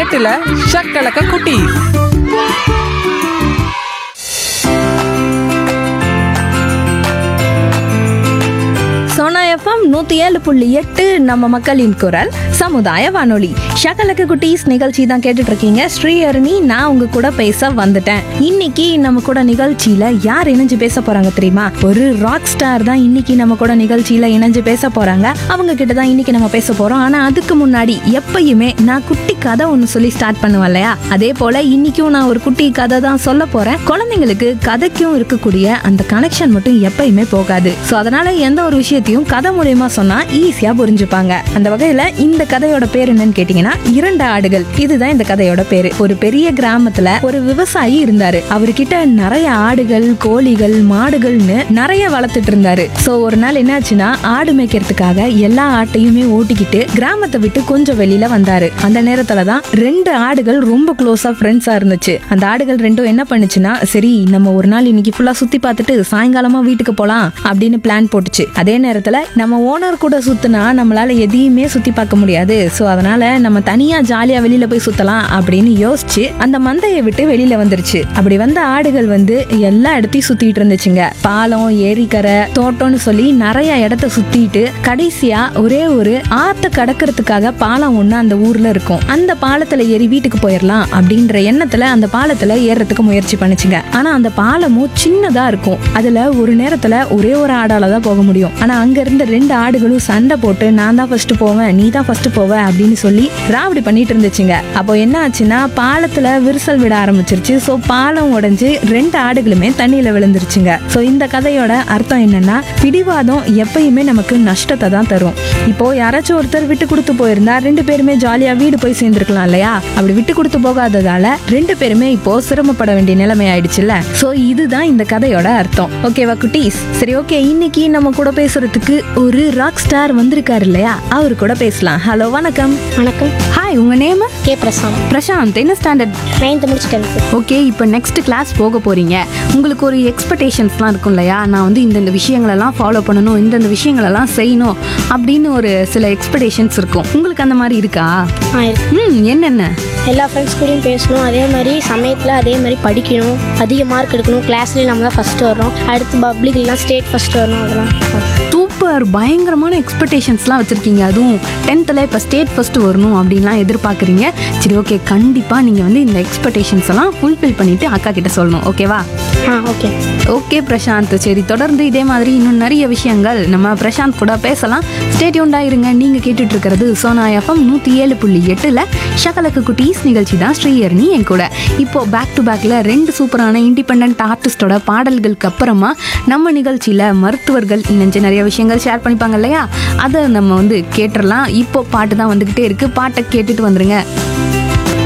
எட்டுல ஷக்கலக்க குட்டி சோனா எஃப்எம் நூத்தி ஏழு புள்ளி எட்டு நம்ம மக்களின் குரல் சமுதாய வானொலி ஷகலக்கு குட்டீஸ் நிகழ்ச்சி தான் கேட்டுட்டு இருக்கீங்க ஸ்ரீஹரணி நான் உங்க கூட பேச வந்துட்டேன் இன்னைக்கு நம்ம கூட நிகழ்ச்சியில யார் இணைஞ்சு பேச போறாங்க தெரியுமா ஒரு ராக் ஸ்டார் தான் இன்னைக்கு நம்ம கூட நிகழ்ச்சியில இணைஞ்சு பேச போறாங்க அவங்க கிட்ட தான் இன்னைக்கு நம்ம பேச போறோம் ஆனா அதுக்கு முன்னாடி எப்பயுமே நான் குட்டி கதை ஒன்னு சொல்லி ஸ்டார்ட் பண்ணுவேன் இல்லையா அதே போல இன்னைக்கும் நான் ஒரு குட்டி கதை தான் சொல்ல போறேன் குழந்தைங்களுக்கு கதைக்கும் இருக்கக்கூடிய அந்த கனெக்ஷன் மட்டும் எப்பயுமே போகாது சோ அதனால எந்த ஒரு விஷயத்தையும் கதை மூலியமா சொன்னா ஈஸியா புரிஞ்சுப்பாங்க அந்த வகையில இந்த கதையோட பேர் என்னன்னு கேட்டீங்கன்னா இரண்டு ஆடுகள் இதுதான் இந்த கதையோட பேரு ஒரு பெரிய கிராமத்துல ஒரு விவசாயி இருந்தாரு அவர்கிட்ட நிறைய ஆடுகள் கோழிகள் மாடுகள்னு நிறைய வளர்த்துட்டு இருந்தாரு சோ ஒரு நாள் என்னாச்சுன்னா ஆடு மேய்க்கிறதுக்காக எல்லா ஆட்டையுமே ஓட்டிக்கிட்டு கிராமத்தை விட்டு கொஞ்சம் வெளியில வந்தாரு அந்த நேரத்துல தான் ரெண்டு ஆடுகள் ரொம்ப க்ளோஸா ஃப்ரெண்ட்ஸா இருந்துச்சு அந்த ஆடுகள் ரெண்டும் என்ன பண்ணுச்சுன்னா சரி நம்ம ஒரு நாள் இன்னைக்கு ஃபுல்லா சுத்தி பார்த்துட்டு சாயங்காலமா வீட்டுக்கு போலாம் அப்படின்னு பிளான் போட்டுச்சு அதே நேரத்துல நம்ம ஓனர் கூட சுத்தினா நம்மளால எதையுமே சுத்தி பார்க்க முடியாது சோ அதனால நம்ம தனியா ஜாலியா வெளியில போய் சுத்தலாம் அப்படின்னு யோசிச்சு அந்த மந்தையை விட்டு வெளியில வந்துருச்சு அப்படி வந்த ஆடுகள் வந்து எல்லா இடத்தையும் சுத்திட்டு இருந்துச்சுங்க பாலம் ஏரிக்கரை தோட்டம்னு சொல்லி நிறைய இடத்த சுத்திட்டு கடைசியா ஒரே ஒரு ஆத்த கடக்கிறதுக்காக பாலம் ஒண்ணு அந்த ஊர்ல இருக்கும் அந்த பாலத்துல ஏறி வீட்டுக்கு போயிடலாம் அப்படின்ற எண்ணத்துல அந்த பாலத்துல ஏறுறதுக்கு முயற்சி பண்ணுச்சுங்க ஆனா அந்த பாலமும் சின்னதா இருக்கும் அதுல ஒரு நேரத்துல ஒரே ஒரு ஆடால தான் போக முடியும் ஆனா அங்க இருந்த ரெண்டு ஆடுகளும் சண்டை போட்டு நான் தான் ஃபர்ஸ்ட் போவேன் நீ தான் ஃபர்ஸ்ட் போவ அப்படின்னு சொல்லி ராவடி பண்ணிட்டு இருந்துச்சுங்க அப்போ என்ன ஆச்சுன்னா பாலத்துல விரிசல் விட ஆரம்பிச்சிருச்சு சோ பாலம் உடைஞ்சு ரெண்டு ஆடுகளுமே தண்ணியில விழுந்துருச்சுங்க சோ இந்த கதையோட அர்த்தம் என்னன்னா பிடிவாதம் எப்பயுமே நமக்கு நஷ்டத்தை தான் தரும் இப்போ யாராச்சும் ஒருத்தர் விட்டு கொடுத்து போயிருந்தா ரெண்டு பேருமே ஜாலியா வீடு போய் சேர்ந்துருக்கலாம் இல்லையா அப்படி விட்டு கொடுத்து போகாததால ரெண்டு பேருமே இப்போ சிரமப்பட வேண்டிய நிலைமை ஆயிடுச்சுல்ல சோ இதுதான் இந்த கதையோட அர்த்தம் ஓகேவா குட்டீஸ் சரி ஓகே இன்னைக்கு நம்ம கூட பேசுறதுக்கு ஒரு ராக் ஸ்டார் வந்திருக்காரு இல்லையா அவர் கூட பேசலாம் ஹலோ வணக்கம் வணக்கம் ஹாய் உங்க நேம் கே பிரசாந்த் பிரசாந்த் என்ன ஸ்டாண்டர்ட் நைன்த்து முடிச்சு டென்த்து ஓகே இப்போ நெக்ஸ்ட் கிளாஸ் போக போறீங்க உங்களுக்கு ஒரு எக்ஸ்பெக்டேஷன்ஸ்லாம் இருக்கும் இல்லையா நான் வந்து இந்தந்த விஷயங்களெல்லாம் ஃபாலோ பண்ணணும் இந்தந்த விஷயங்களெல்லாம் செய்யணும் அப்படின்னு ஒரு சில எக்ஸ்பெக்டேஷன்ஸ் இருக்கும் உங்களுக்கு அந்த மாதிரி இருக்கா ஆ இருக்கு ம் என்னென்ன எல்லா ஃப்ரெண்ட்ஸ் கூடயும் பேசணும் அதே மாதிரி சமயத்தில் அதே மாதிரி படிக்கணும் அதிக மார்க் எடுக்கணும் கிளாஸ்லேயும் நம்ம தான் ஃபஸ்ட்டு வரணும் அடுத்து பப்ளிக்லாம் ஸ்டேட் ஃபஸ்ட்டு வரணும் அதெல்லாம் சூப்பர் பயங்கரமான எக்ஸ்பெக்டேஷன்ஸ்லாம் வச்சுருக்கீங்க அதுவும் டென்த்தில் இப்போ ஸ்டேட் ஃபஸ்ட்டு வரணும் அப்படின்லாம் எதிர்பார்க்குறீங்க சரி ஓகே கண்டிப்பாக நீங்கள் வந்து இந்த எக்ஸ்பெக்டேஷன்ஸ் எல்லாம் ஃபுல்ஃபில் பண்ணிவிட்டு அக்கா கிட்ட சொல்லணும் ஓகேவா ஆ ஓகே ஓகே பிரசாந்த் சரி தொடர்ந்து இதே மாதிரி இன்னும் நிறைய விஷயங்கள் நம்ம பிரசாந்த் கூட பேசலாம் ஸ்டேட்யூண்டா இருங்க நீங்க கேட்டுட்டு இருக்கிறது சோனா எஃப்எம் நூத்தி ஏழு புள்ளி எட்டுல ஷகலக்கு குட்டீஸ் நிகழ்ச்சி தான் ஸ்ரீயர்னி என் கூட இப்போ பேக் டு பேக்ல ரெண்டு சூப்பரான இண்டிபெண்ட் ஆர்டிஸ்டோட பாடல்களுக்கு அப்புறமா நம்ம நிகழ்ச்சியில மருத்துவர்கள் இணைஞ்சு நிறைய விஷயங்கள் ஷேர் பண்ணிப்பாங்க இல்லையா அதை நம்ம வந்து கேட்டுறலாம் இப்போ பாட்டு தான் வந்துகிட்டே இருக்கு பாட்டை கேட்டுட்டு வந்துருங்க